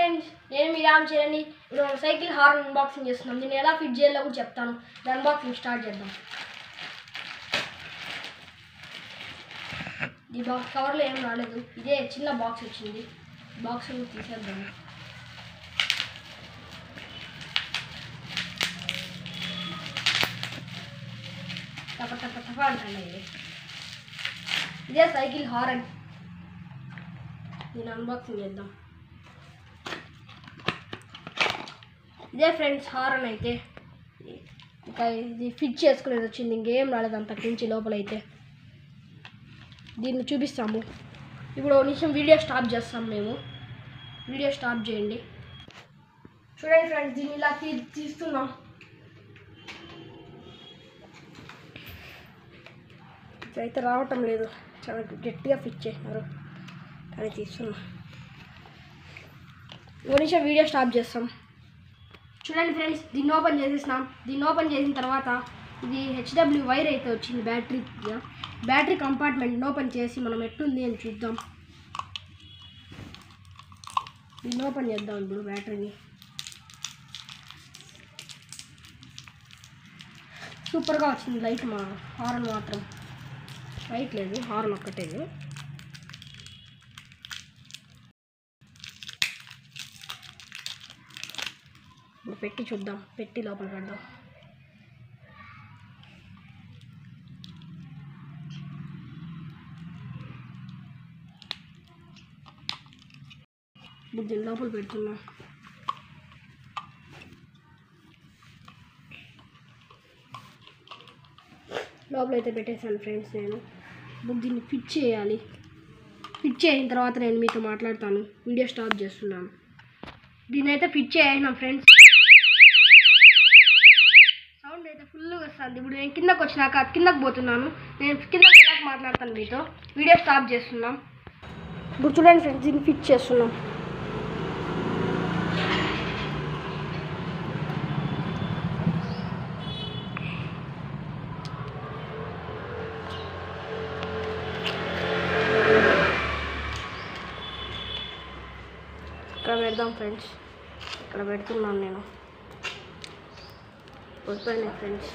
friends నేను మీ రామ్ చరణి ఇప్పుడు మనం సైకిల్ హార్న్ అన్బాక్సింగ్ చేస్తున్నాం దీన్ని ఎలా ఫిట్ చేయాలో కూడా చెప్తాను దాని అన్బాక్సింగ్ స్టార్ట్ చేద్దాం ఈ బాక్స్ కవర్లో ఏం రాలేదు ఇదే చిన్న బాక్స్ వచ్చింది బాక్స్ తీసేద్దాం టప టప టప అంటాను ఇది ఇదే సైకిల్ హారన్ దీన్ని అన్బాక్సింగ్ చేద్దాం ఇదే ఫ్రెండ్స్ హారన్ అయితే ఇంకా ఇది ఫిట్ చేసుకునేది వచ్చింది ఇంకేం రాలేదు అంతకు మించి లోపల అయితే దీన్ని చూపిస్తాము ఇప్పుడు ఒక నిమిషం వీడియో స్టాప్ చేస్తాం మేము వీడియో స్టాప్ చేయండి చూడండి ఫ్రెండ్స్ దీన్ని ఇలా తీ తీస్తున్నాం అయితే రావటం లేదు చాలా గట్టిగా ఫిట్ చేసినారు కానీ తీస్తున్నాం ఒక నిమిషం వీడియో స్టాప్ చేస్తాం చూడండి ఫ్రెండ్స్ దీన్ని ఓపెన్ చేసేసినాం దీన్ని ఓపెన్ చేసిన తర్వాత ఇది హెచ్డబ్ల్యూ వైర్ అయితే వచ్చింది బ్యాటరీ బ్యాటరీ కంపార్ట్మెంట్ ఓపెన్ చేసి మనం ఎట్టుంది అని చూద్దాం దీన్ని ఓపెన్ చేద్దాం ఇప్పుడు బ్యాటరీని సూపర్గా వచ్చింది లైట్ మా హార్న్ మాత్రం లైట్ లేదు హార్న్ ఒక్కటే ఇప్పుడు పెట్టి చూద్దాం పెట్టి లోపల పెడదాం ఇప్పుడు దీని లోపల పెడుతున్నా లోపల అయితే పెట్టేశాను ఫ్రెండ్స్ నేను ఇప్పుడు దీన్ని ఫిట్ చేయాలి ఫిట్ చేసిన తర్వాత నేను మీతో మాట్లాడతాను వీడియో స్టాప్ చేస్తున్నాను దీని అయితే ఫిట్ చేయాలి ఫ్రెండ్స్ సౌండ్ అయితే ఫుల్గా వస్తుంది ఇప్పుడు నేను కిందకు వచ్చినాక కిందకు పోతున్నాను నేను కిందకి వెళ్ళాక మాట్లాడతాను మీతో వీడియో స్టాప్ చేస్తున్నాం ఇప్పుడు చూడండి ఫ్రెండ్స్ దీన్ని ఫిట్ చేస్తున్నాం ఇక్కడ పెడదాం ఫ్రెండ్స్ ఇక్కడ పెడుతున్నాను నేను వస్తాయి ఫ్రెండ్స్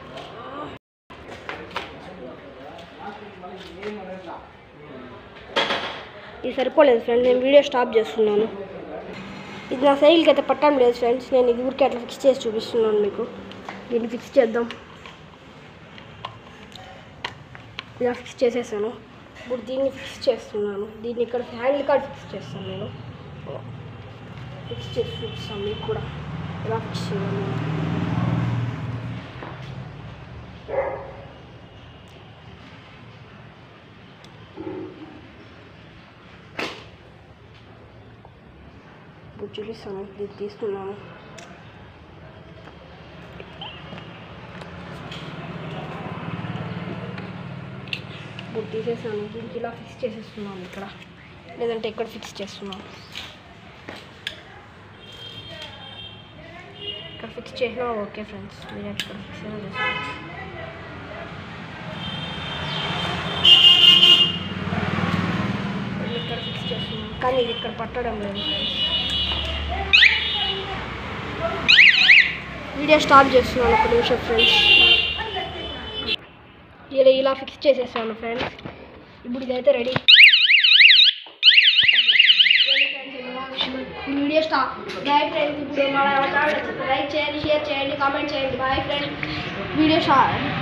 ఇది సరిపోలేదు ఫ్రెండ్స్ నేను వీడియో స్టాప్ చేస్తున్నాను ఇది నా సైకిల్కి అయితే పట్టడం లేదు ఫ్రెండ్స్ నేను ఇది ఊరికే అట్లా ఫిక్స్ చేసి చూపిస్తున్నాను మీకు దీన్ని ఫిక్స్ చేద్దాం ఇలా ఫిక్స్ చేసేసాను ఇప్పుడు దీన్ని ఫిక్స్ చేస్తున్నాను దీన్ని ఇక్కడ హ్యాండిల్ కార్డ్ ఫిక్స్ చేస్తాను నేను ఫిక్స్ చేసి చూపిస్తాను మీకు కూడా ఎలా ఫిక్స్ చేయాలి ఇప్పుడు చూపిస్తాను ఇది తీసుకున్నాను ఇప్పుడు తీసేసాను దీనికి ఇలా ఫిక్స్ చేసేస్తున్నాను ఇక్కడ లేదంటే ఇక్కడ ఫిక్స్ చేస్తున్నాను ఇక్కడ ఫిక్స్ చేసినా ఓకే ఫ్రెండ్స్ మీరు ఎక్కడ ఫిక్స్ అయినా చేసుకోవచ్చు ఇది ఇక్కడ ఫిక్స్ చేస్తున్నాను కానీ ఇది ఇక్కడ పట్టడం లేదు ఫ్రెండ్స్ వీడియో స్టాప్ చేస్తున్నాను ఒక నిమిషం ఫ్రెండ్స్ ఇలా ఇలా ఫిక్స్ చేసేసాను ఫ్రెండ్స్ ఇప్పుడు ఇదైతే ready video stop bye friends ఇప్పుడు మన లైక్ చేయండి షేర్ చేయండి కామెంట్ చేయండి బాయ్ ఫ్రెండ్స్ వీడియో స్టార్ట్